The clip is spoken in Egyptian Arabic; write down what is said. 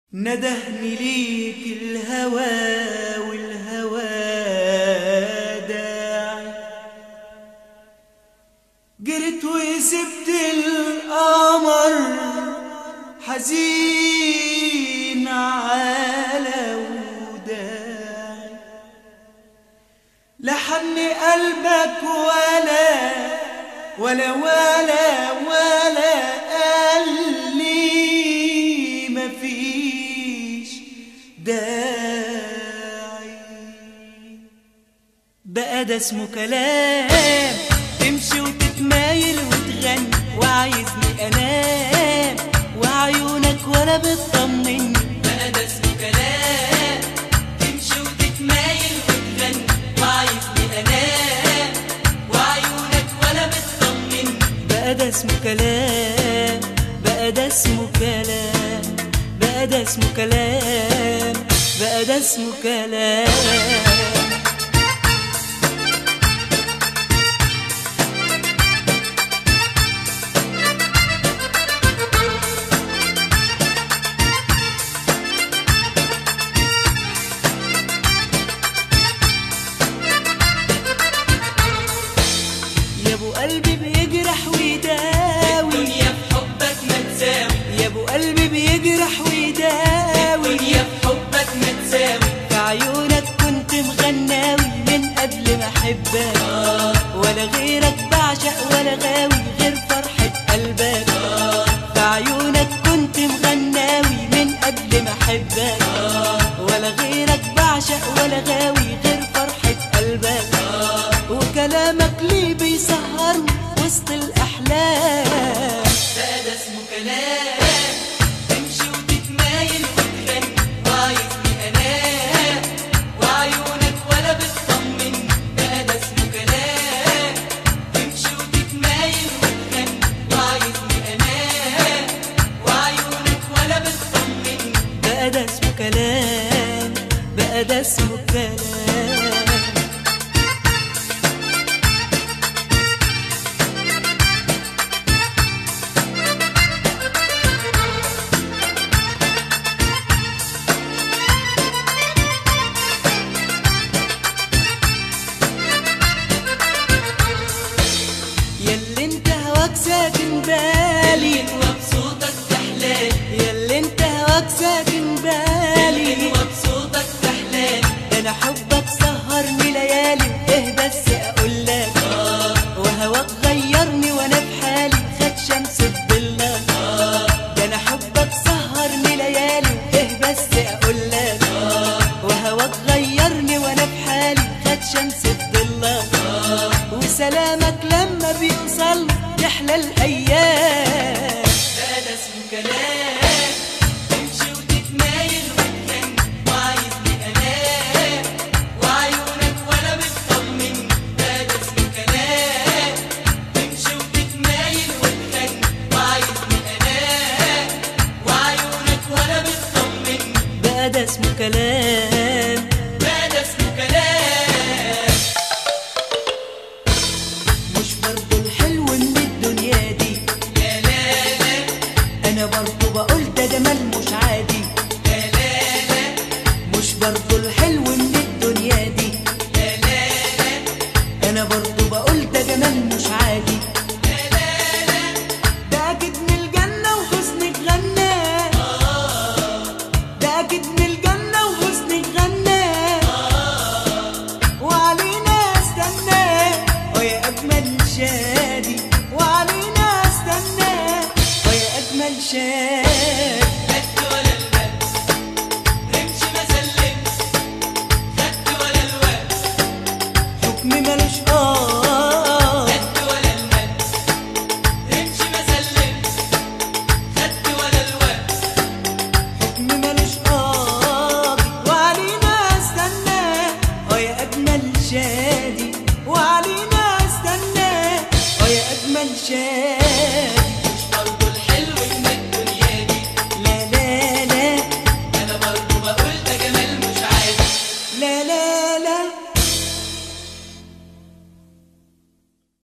ندهني ليك الهوى والهوى داعي جريت وسبت القمر حزين على وداعي لحن قلبك ولا ولا ولا ولا قال لي مفيش داعي بقى ده اسمه كلام تمشي وتتمايل وتغني وعايزني انام وعيونك ولا بتطمني بقى ده اسمه كلام تمشي وتتمايل وتغني وعايزني انام وعيونك ولا بتطمني بقى ده اسمه كلام بقى ده اسمه كلام بقى ده اسمه كلام بقى ده اسمه كلام يا ابو قلبي بيجرح ويداوي الدنيا في حبك ما تساوي يا ابو قلبي بيجرح ويداوي الدنيا في حبك ما تساوي في عيونك كنت مغناوي من قبل ما احبك ولا غيرك بعشق ولا غاوي غير فرحة قلبك في عيونك كنت مغناوي من قبل ما احبك ولا غيرك بعشق ولا غاوي غير فرحة قلبك وكلامك ليه بيسهرني وسط الأحلام بقى ده اسمه كلام تمشي وتتمايل وتغني وعايزني انام وعيونك ولا بتطمني بقى ده اسمه كلام تمشي وتتمايل وتغني وعايزني انام وعيونك ولا بتطمني بقى ده اسمه كلام بقى ده اسمه كلام ياللي انت هواك ساكن بالي وبصوتك تحلالي ياللي انت هواك ساكن بالي وبصوتك تحلالي ده انا حبك سهرني ليالي ايه بس اقول لك وهواك غيرني وانا في حالي خد شمس الضلة ده انا حبك سهرني ليالي ايه بس اقول لك وهواك غيرني وانا في حالي خد شمس الضلة وسلامك لما بيوصل يحلى الايام بقى ده اسمه كلام تمشي وتتمايل وتغني وعايزني انام وعيونك ولا بتطمني بقى ده اسمه كلام تمشي وتتمايل وتغني وعايزني انام وعيونك ولا بتطمني بقى ده اسمه كلام بقى ده اسمه كلام مش برضو الحلو من الدنيا دي يا لا لا انا برضو بقول ده جمال مش عادي يا لا لا مش برضو الحلو من الدنيا دي يا لا لا انا برضو بقول ده جمال مش عادي ده اكيد من الجنة وحسنك غنى ده اكيد من الجنة وحسنك غنى وعلينا استنى ويا اجمل شادي وعلينا استنى ويا اجمل شادي خدت ولا الباب رمش ما سلمت خدت ولا الوقت حكم ملوش اه خدت ولا المد رمش ما سلمت خدت ولا الوقت حكم ملوش قاضي وعلينا استنى ويا اجمل شادي وعلينا استنى ويا اجمل شادي